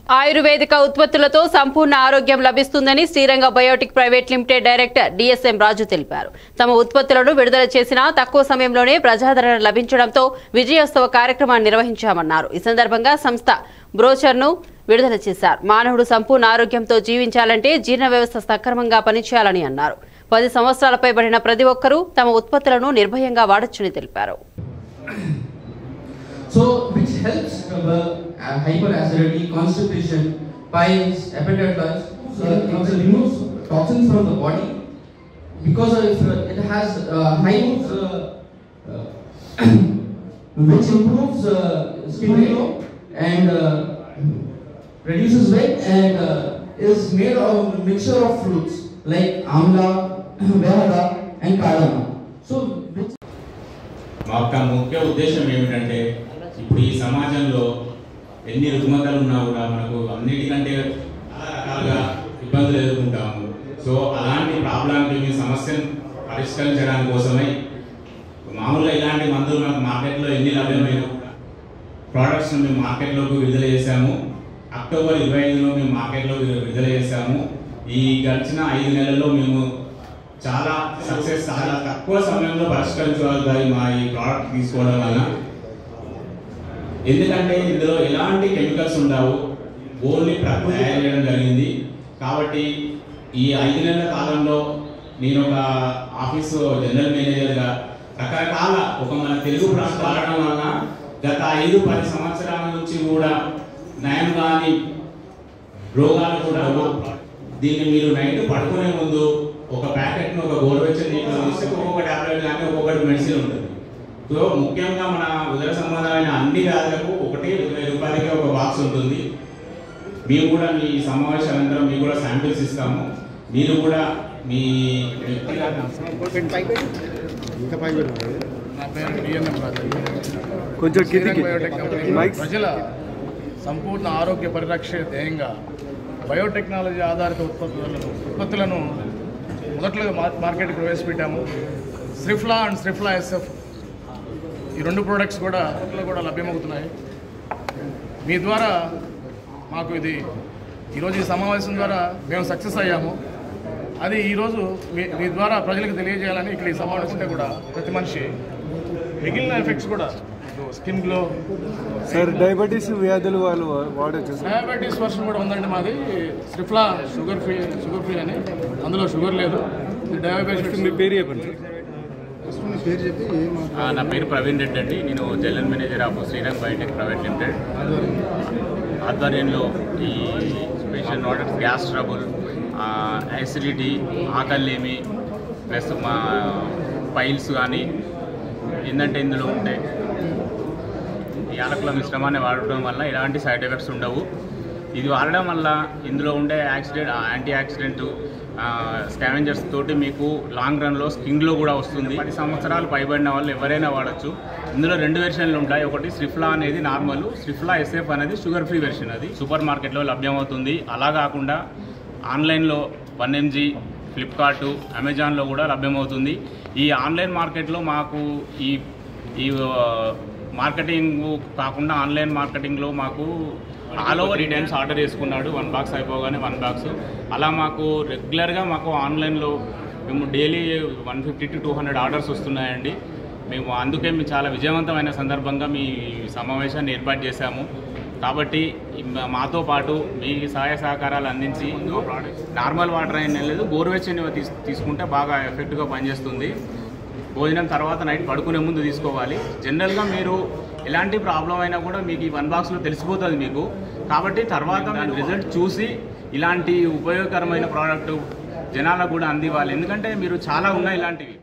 ఆయుర్వేదిక ఉత్పత్తులతో సంపూర్ణ ఆరోగ్యం లభిస్తుందని Sriranga biotic private limited director DSM Raju తెలిపారు తమ ఉత్పత్తులను విడుదల చేసిన తక్కువ సమయంలోనే ప్రజాదరణ లభించడంతో విజయోత్సవ కార్యక్రమాన్ని నిర్వహించామన్నారు ఈ సందర్భంగా సంస్థ బ్రోచర్ను విడుదల చేశారు మానవుడు సంపూర్ణ ఆరోగ్యంతో జీవించాలంటే జీర్ణ వ్యవస్థ సక్రమంగా పనిచేయాలని అన్నారు పది సంవత్సరాలపై పడిన ప్రతి ఒక్కరూ తమ ఉత్పత్తులను నిర్భయంగా వాడొచ్చని తెలిపారు So, which helps cover uh, hyperacidity, constipation, piles, hepatitis, so it removes toxins from the body because of, uh, it has uh, high, uh, uh, which improves uh, skin glow and uh, reduces weight and uh, is made of mixture of fruits like amla, verda and cardamom. So, which మా యొక్క ముఖ్య ఉద్దేశం ఏమిటంటే ఇప్పుడు ఈ సమాజంలో ఎన్ని రుగ్మతలు ఉన్నా కూడా మనకు అన్నిటికంటే చాలా రకాలుగా ఇబ్బందులు ఎదుర్కొంటాము సో అలాంటి ప్రాబ్లంకి మీ సమస్యను పరిష్కరించడానికి కోసమై మామూలుగా ఇలాంటి మందులు మనకు మార్కెట్లో ఎన్ని లభ్యమైన ప్రోడక్ట్స్ మేము మార్కెట్లోకి విడుదల చేశాము అక్టోబర్ ఇరవై ఐదులో మేము మార్కెట్లో విడుదల చేశాము ఈ గడిచిన ఐదు నెలల్లో మేము చాలా సక్సెస్ చాలా తక్కువ సమయంలో పరిష్కరించగలుగుతాయి మా ఈ ప్రోడక్ట్ తీసుకోవడం వలన ఎందుకంటే ఇందులో ఎలాంటి కెమికల్స్ ఉండవు ఓన్లీ ప్రకృతి తయారు చేయడం జరిగింది కాబట్టి ఈ ఐదు నెలల కాలంలో నేను ఒక ఆఫీసు జనరల్ మేనేజర్గా రకరకాల ఒక మన తెలుగు ప్రాంతం వాడడం వలన గత ఐదు పది సంవత్సరాల నుంచి కూడా నయం కాని రోగాలు కూడా దీన్ని మీరు నైట్ పడుకునే ముందు ఒక ప్యాకెట్ను ఒక గోరువెచ్చని నీటిలో తీస్తే ఒక్కొక్క టాబ్లెట్ కానీ ఒక్కొక్కటి మెడిసిన్ ఉంటుంది సో ముఖ్యంగా మన ఉదర సంబంధమైన అన్ని వ్యాధులకు ఒకటి ఇరవై రూపాయలకి ఒక బాక్స్ ఉంటుంది మేము కూడా మీ సమావేశం అనంతరం మీకు కూడా శాంపిల్స్ ఇస్తాము మీరు కూడా మీ వ్యక్తిగత నా పేరు డిఎన్ఎం రాజు కొంచెం కిందికి శ్రీరంగ బయోటెక్ కంపెనీ మైక్స్. ప్రజల సంపూర్ణ ఆరోగ్య పరిరక్ష ధ్యేయంగా బయోటెక్నాలజీ ఆధారిత ఉత్పత్తులను ఉత్పత్తులను మొదట్లో మార్- మార్కెట్కి ప్రవేశపెట్టాము స్రిఫ్లా అండ్ స్రిఫ్లా ఎస్ఎఫ్ ఈ రెండు ప్రోడక్ట్స్ కూడా ఇంట్లో కూడా లభ్యమవుతున్నాయి మీ ద్వారా మాకు ఇది ఈరోజు ఈ సమావేశం ద్వారా మేము సక్సెస్ అయ్యాము అది ఈరోజు మీ మీ ద్వారా ప్రజలకు తెలియజేయాలని ఇక్కడ ఈ సమావేశం ఉంటే కూడా ప్రతి మనిషి మిగిలిన ఎఫెక్ట్స్ కూడా స్కిన్ గ్లో సార్ డయాబెటీస్ వ్యాధులు వాళ్ళు వాడచ్చు సార్ డయాబెటీస్ వర్షన్ కూడా ఉందండి మాది Srifla sugar free sugar free అని అందులో షుగర్ లేదు ఇది డయాబెటీస్ మీ పేరు చెప్పండి సార్ ఆ, నా పేరు ప్రవీణ్ రెడ్డి అండి నేను general manager of Srirang biotech private limited ఆధ్వర్యంలో ఈ special products gas trouble acidity ఆకలిలేమి ప్లస్ మా పైల్స్ కానీ ఏంటంటే ఇందులో ఉంటాయి ఈ యాలకుల మిశ్రమాన్ని వాడటం వల్ల ఎలాంటి సైడ్ ఎఫెక్ట్స్ ఉండవు ఇది వాడడం వల్ల ఇందులో ఉండే యాక్సిడెంట్ యాంటీ యాక్సిడెంట్ స్కావెంజర్స్ తోటి మీకు లాంగ్ రన్లో స్కిన్లో కూడా వస్తుంది పది సంవత్సరాలు పైబడిన వాళ్ళు ఎవరైనా వాడచ్చు ఇందులో రెండు వెర్షన్లు ఉంటాయి ఒకటి స్రిఫ్లా అనేది నార్మల్ స్రిఫ్లా ఎస్ఎఫ్ అనేది షుగర్ ఫ్రీ వెర్షన్ అది సూపర్ మార్కెట్లో లభ్యమవుతుంది అలా కాకుండా ఆన్లైన్లో వన్ ఎంజీ ఫ్లిప్కార్ట్ అమెజాన్లో కూడా లభ్యమవుతుంది ఈ ఆన్లైన్ మార్కెట్లో మాకు ఈ ఈ ఆ, మార్కెటింగ్ కాకుండా ఆన్లైన్ మార్కెటింగ్లో మాకు ఆల్ ఓవర్ ఈ టైమ్స్ ఆర్డర్ చేసుకున్నాడు వన్ బాక్స్ అయిపోగానే వన్ బాక్స్ అలా మాకు రెగ్యులర్గా మాకు ఆన్లైన్లో మేము daily one fifty to two hundred orders వస్తున్నాయండి మేము అందుకే మేము చాలా విజయవంతమైన సందర్భంగా మీ సమావేశాన్ని ఏర్పాటు చేశాము కాబట్టి మా- మాతో పాటు మీ సహాయ సహకారాలు అందించి నార్మల్ వాటర్ అయిన లేదు గోరువెచ్చని తీస్ తీసుకుంటే బాగా ఎఫెక్ట్గా పనిచేస్తుంది భోజనం తర్వాత నైట్ పడుకునే ముందు తీసుకోవాలి జనరల్గా మీరు ఎలాంటి ప్రాబ్లం అయినా కూడా మీకు ఈ వన్ బాక్స్లో తెలిసిపోతుంది మీకు కాబట్టి తర్వాత దాని రిజల్ట్ చూసి ఇలాంటి ఉపయోగకరమైన ప్రోడక్ట్ జనాలకు కూడా అందివ్వాలి ఎందుకంటే మీరు చాలా ఉన్నాయి ఇలాంటివి